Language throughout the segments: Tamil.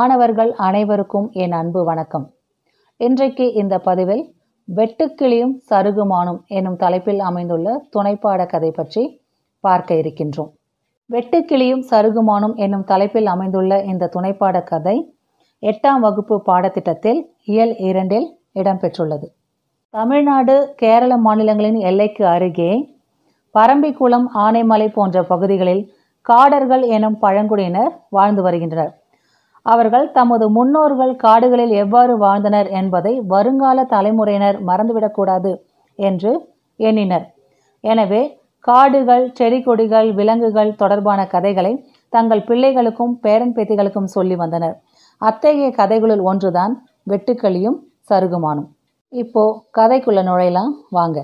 மாணவர்கள் அனைவருக்கும் என் அன்பு வணக்கம் இன்றைக்கு இந்த பதிவில் வெட்டுக்கிளியும் சருகுமானும் எனும் தலைப்பில் அமைந்துள்ள துணைப்பாட கதை பற்றி பார்க்க இருக்கின்றோம் வெட்டுக்கிளியும் சருகுமானும் என்னும் தலைப்பில் அமைந்துள்ள இந்த துணைப்பாட கதை எட்டாம் வகுப்பு பாடத்திட்டத்தில் இயல் இரண்டில் இடம்பெற்றுள்ளது தமிழ்நாடு கேரள மாநிலங்களின் எல்லைக்கு அருகே பரம்பிக்குளம் ஆனைமலை போன்ற பகுதிகளில் காடர்கள் எனும் பழங்குடியினர் வாழ்ந்து வருகின்றனர் அவர்கள் தமது முன்னோர்கள் காடுகளில் எவ்வாறு வாழ்ந்தனர் என்பதை வருங்கால தலைமுறையினர் மறந்துவிடக்கூடாது என்று எண்ணினர் எனவே காடுகள் செடி கொடிகள் விலங்குகள் தொடர்பான கதைகளை தங்கள் பிள்ளைகளுக்கும் பேரன் பேத்திகளுக்கும் சொல்லி வந்தனர் அத்தகைய கதைகளுள் ஒன்றுதான் வெட்டுக்களியும் சருகுமானும் இப்போ கதைக்குள்ள நுழையலாம் வாங்க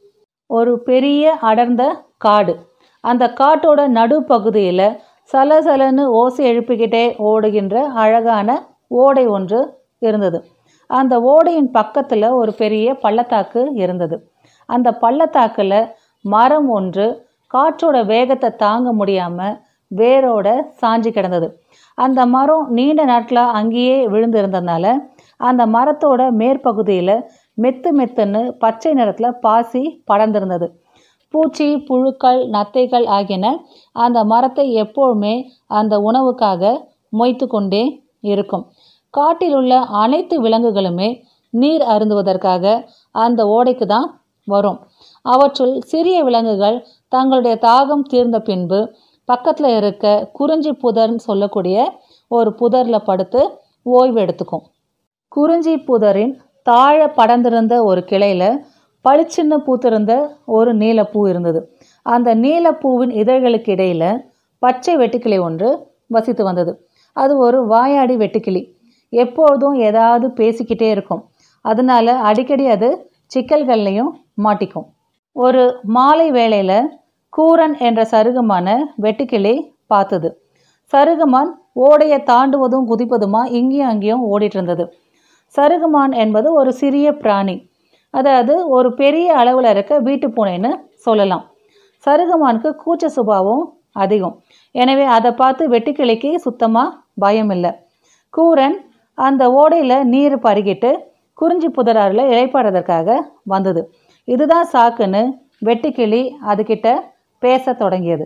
ஒரு பெரிய அடர்ந்த காடு அந்த காட்டோட நடுப்பகுதியில் சலசலன்னு ஓசை எழுப்பிக்கிட்டே ஓடுகின்ற அழகான ஓடை ஒன்று இருந்தது அந்த ஓடையின் பக்கத்தில் ஒரு பெரிய பள்ளத்தாக்கு இருந்தது அந்த பள்ளத்தாக்கில் மரம் ஒன்று காற்றோட வேகத்தை தாங்க முடியாமல் வேரோட சாஞ்சு கிடந்தது அந்த மரம் நீண்ட நாட்களாக அங்கேயே விழுந்து இருந்ததுனால அந்த மரத்தோட மேற்பகுதியில் மெத்து மெத்துன்னு பச்சை நிறத்தில் பாசி படர்ந்திருந்தது பூச்சி புழுக்கள் நத்தைகள் ஆகியன அந்த மரத்தை எப்போவுமே அந்த உணவுக்காக மொய்த்து கொண்டே இருக்கும் காட்டில் உள்ள அனைத்து விலங்குகளுமே நீர் அருந்துவதற்காக அந்த ஓடைக்கு தான் வரும் அவற்றுள் சிறிய விலங்குகள் தங்களுடைய தாகம் தீர்ந்த பின்பு பக்கத்தில் இருக்க குறிஞ்சி புதர்னு சொல்லக்கூடிய ஒரு புதரில் படுத்து ஓய்வு எடுத்துக்கும் குறிஞ்சி புதரின் தாழ படர்ந்திருந்த ஒரு கிளையில் பளிச்சின்னு பூத்திருந்த ஒரு நீலப்பூ இருந்தது அந்த நீலப்பூவின் இதழ்களுக்கு இடையில் பச்சை வெட்டுக்கிளி ஒன்று வசித்து வந்தது அது ஒரு வாயாடி வெட்டுக்கிளி எப்பொழுதும் ஏதாவது பேசிக்கிட்டே இருக்கும் அதனால அடிக்கடி அது சிக்கல்கள்லையும் மாட்டிக்கும் ஒரு மாலை வேளையில் கூரன் என்ற சருகமான வெட்டுக்கிளி பார்த்தது சருகுமான் ஓடையை தாண்டுவதும் குதிப்பதுமா இங்கேயும் அங்கேயும் ஓடிட்டு இருந்தது சருகுமான் என்பது ஒரு சிறிய பிராணி அதாவது ஒரு பெரிய அளவில் இருக்க வீட்டு பூனைன்னு சொல்லலாம் சருகுமானுக்கு கூச்ச சுபாவம் அதிகம் எனவே அதை பார்த்து வெட்டுக்கிளிக்கு சுத்தமாக பயம் இல்லை கூரன் அந்த ஓடையில் நீர் பருகிட்டு குறிஞ்சி புதராறில் இழைப்பாடுறதற்காக வந்தது இதுதான் சாக்குன்னு வெட்டுக்கிளி அதுகிட்ட பேச தொடங்கியது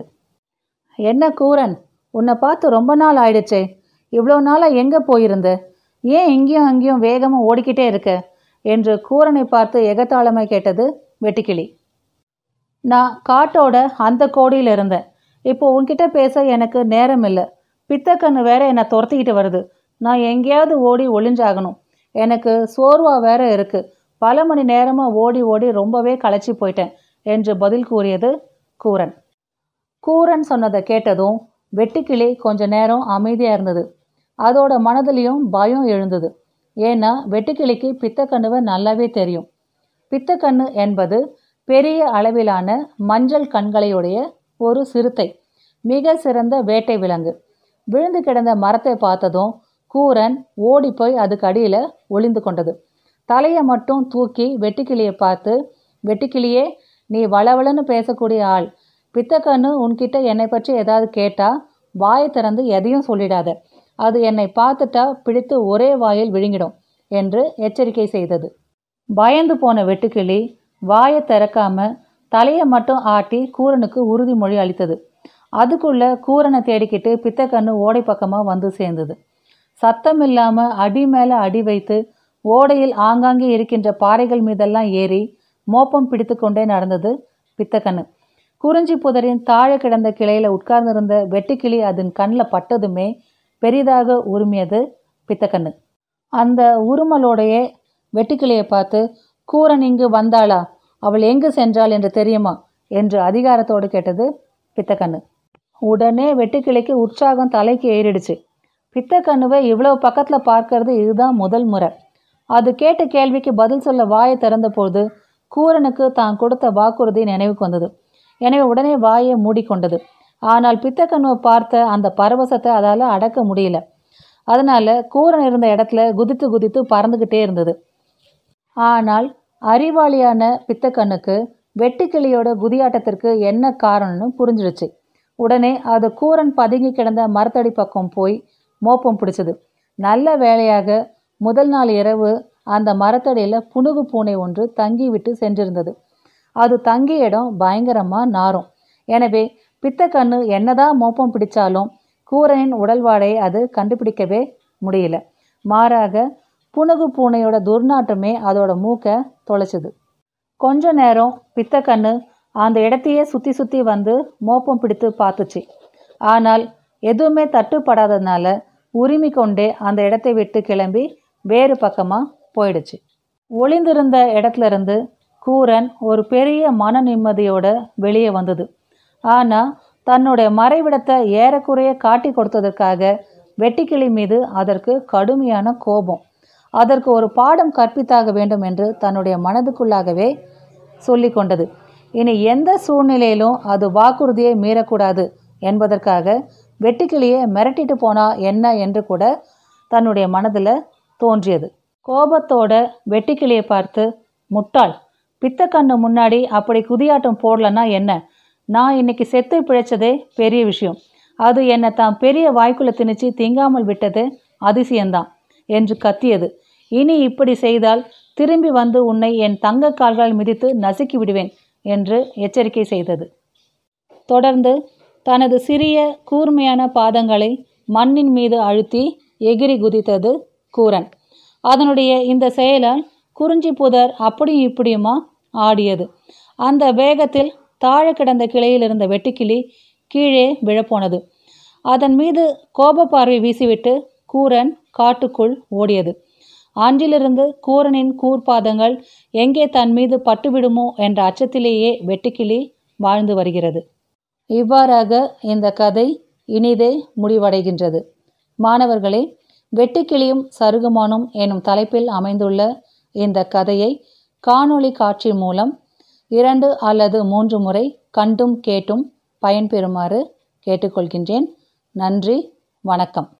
என்ன கூரன் உன்னை பார்த்து ரொம்ப நாள் ஆயிடுச்சே இவ்வளோ நாளாக எங்கே போயிருந்த ஏன் இங்கேயும் அங்கேயும் வேகமாக ஓடிக்கிட்டே இருக்க என்று கூரனை பார்த்து எகத்தாளமை கேட்டது வெட்டுக்கிளி நான் காட்டோட அந்த கோடியில் இருந்தேன் இப்போ உன்கிட்ட பேச எனக்கு நேரம் இல்லை பித்தக்கண்ணு வேற என்னை துரத்திக்கிட்டு வருது நான் எங்கேயாவது ஓடி ஒளிஞ்சாகணும் எனக்கு சோர்வா வேற இருக்கு பல மணி நேரமாக ஓடி ஓடி ரொம்பவே களைச்சி போயிட்டேன் என்று பதில் கூறியது கூரன் கூரன் சொன்னதை கேட்டதும் வெட்டுக்கிளி கொஞ்ச நேரம் அமைதியாக இருந்தது அதோட மனதிலையும் பயம் எழுந்தது ஏன்னா வெட்டுக்கிளிக்கு பித்தக்கண்ணுவை நல்லாவே தெரியும் பித்தக்கண்ணு என்பது பெரிய அளவிலான மஞ்சள் கண்களையுடைய ஒரு சிறுத்தை மிக சிறந்த வேட்டை விலங்கு விழுந்து கிடந்த மரத்தை பார்த்ததும் கூரன் ஓடி போய் அதுக்கு அடியில் ஒளிந்து கொண்டது தலையை மட்டும் தூக்கி வெட்டுக்கிளியை பார்த்து வெட்டுக்கிளியே நீ வளவளன்னு பேசக்கூடிய ஆள் பித்தக்கண்ணு உன்கிட்ட என்னை பற்றி ஏதாவது கேட்டா வாயை திறந்து எதையும் சொல்லிடாத அது என்னை பார்த்துட்டா பிடித்து ஒரே வாயில் விழுங்கிடும் என்று எச்சரிக்கை செய்தது பயந்து போன வெட்டுக்கிளி வாயை திறக்காம தலையை மட்டும் ஆட்டி கூரனுக்கு உறுதிமொழி அளித்தது அதுக்குள்ள கூரனை தேடிக்கிட்டு பித்தக்கண்ணு ஓடை பக்கமாக வந்து சேர்ந்தது சத்தம் இல்லாமல் அடி மேலே அடி வைத்து ஓடையில் ஆங்காங்கே இருக்கின்ற பாறைகள் மீதெல்லாம் ஏறி மோப்பம் பிடித்து கொண்டே நடந்தது பித்தக்கண்ணு குறிஞ்சி புதரின் தாழ கிடந்த கிளையில உட்கார்ந்திருந்த வெட்டுக்கிளி அதன் கண்ணில் பட்டதுமே பெரிதாக உரிமையது பித்தக்கண்ணு அந்த உருமலோடைய வெட்டுக்கிளியை பார்த்து கூரன் இங்கு வந்தாளா அவள் எங்கு சென்றாள் என்று தெரியுமா என்று அதிகாரத்தோடு கேட்டது பித்தக்கண்ணு உடனே வெட்டுக்கிளிக்கு உற்சாகம் தலைக்கு ஏறிடுச்சு பித்தக்கண்ணுவை இவ்வளவு பக்கத்தில் பார்க்கறது இதுதான் முதல் முறை அது கேட்ட கேள்விக்கு பதில் சொல்ல வாயை திறந்தபோது கூரனுக்கு தான் கொடுத்த வாக்குறுதி நினைவுக்கு வந்தது எனவே உடனே வாயை மூடிக்கொண்டது ஆனால் பித்தக்கண்ணுவை பார்த்த அந்த பரவசத்தை அதால் அடக்க முடியல அதனால கூரன் இருந்த இடத்துல குதித்து குதித்து பறந்துக்கிட்டே இருந்தது ஆனால் அறிவாளியான பித்தக்கண்ணுக்கு வெட்டுக்கிளியோட குதியாட்டத்திற்கு என்ன காரணம்னு புரிஞ்சிடுச்சு உடனே அது கூரன் பதுங்கி கிடந்த மரத்தடி பக்கம் போய் மோப்பம் பிடிச்சது நல்ல வேளையாக முதல் நாள் இரவு அந்த மரத்தடியில் புனுகு பூனை ஒன்று தங்கிவிட்டு சென்றிருந்தது அது தங்கிய இடம் பயங்கரமாக நாரும் எனவே பித்தக்கண்ணு என்னதான் மோப்பம் பிடிச்சாலும் கூரனின் உடல் வாடையை அது கண்டுபிடிக்கவே முடியல மாறாக புனுகு பூனையோட துர்நாற்றமே அதோட மூக்கை தொலைச்சுது கொஞ்ச நேரம் பித்தக்கண்ணு அந்த இடத்தையே சுற்றி சுற்றி வந்து மோப்பம் பிடித்து பார்த்துச்சு ஆனால் எதுவுமே தட்டுப்படாததுனால உரிமை கொண்டே அந்த இடத்தை விட்டு கிளம்பி வேறு பக்கமாக போயிடுச்சு ஒளிந்திருந்த இடத்துல இருந்து கூரன் ஒரு பெரிய மன நிம்மதியோட வெளியே வந்தது ஆனால் தன்னுடைய மறைவிடத்தை ஏறக்குறைய காட்டி கொடுத்ததற்காக வெட்டிக்கிளி மீது அதற்கு கடுமையான கோபம் அதற்கு ஒரு பாடம் கற்பித்தாக வேண்டும் என்று தன்னுடைய மனதுக்குள்ளாகவே சொல்லி கொண்டது இனி எந்த சூழ்நிலையிலும் அது வாக்குறுதியை மீறக்கூடாது என்பதற்காக வெட்டுக்கிளியை மிரட்டிட்டு போனா என்ன என்று கூட தன்னுடைய மனதில் தோன்றியது கோபத்தோட வெட்டுக்கிளியை பார்த்து முட்டாள் பித்தக்கண்ணு முன்னாடி அப்படி குதியாட்டம் போடலன்னா என்ன நான் இன்னைக்கு செத்து பிழைச்சதே பெரிய விஷயம் அது என்னை தான் பெரிய வாய்க்குள்ள திணிச்சு திங்காமல் விட்டது அதிசயம்தான் என்று கத்தியது இனி இப்படி செய்தால் திரும்பி வந்து உன்னை என் தங்க கால்களால் மிதித்து நசுக்கி விடுவேன் என்று எச்சரிக்கை செய்தது தொடர்ந்து தனது சிறிய கூர்மையான பாதங்களை மண்ணின் மீது அழுத்தி எகிரி குதித்தது கூரன் அதனுடைய இந்த செயலால் குறிஞ்சி புதர் அப்படியும் இப்படியுமா ஆடியது அந்த வேகத்தில் தாழ கிடந்த கிளையில் இருந்த வெட்டுக்கிளி கீழே விழப்போனது அதன் மீது கோப பார்வை வீசிவிட்டு கூரன் காட்டுக்குள் ஓடியது அன்றிலிருந்து கூரனின் கூர்பாதங்கள் எங்கே தன் மீது பட்டுவிடுமோ என்ற அச்சத்திலேயே வெட்டுக்கிளி வாழ்ந்து வருகிறது இவ்வாறாக இந்த கதை இனிதே முடிவடைகின்றது மாணவர்களே வெட்டுக்கிளியும் சருகுமானும் எனும் தலைப்பில் அமைந்துள்ள இந்த கதையை காணொளி காட்சி மூலம் இரண்டு அல்லது மூன்று முறை கண்டும் கேட்டும் பயன்பெறுமாறு கேட்டுக்கொள்கின்றேன் நன்றி வணக்கம்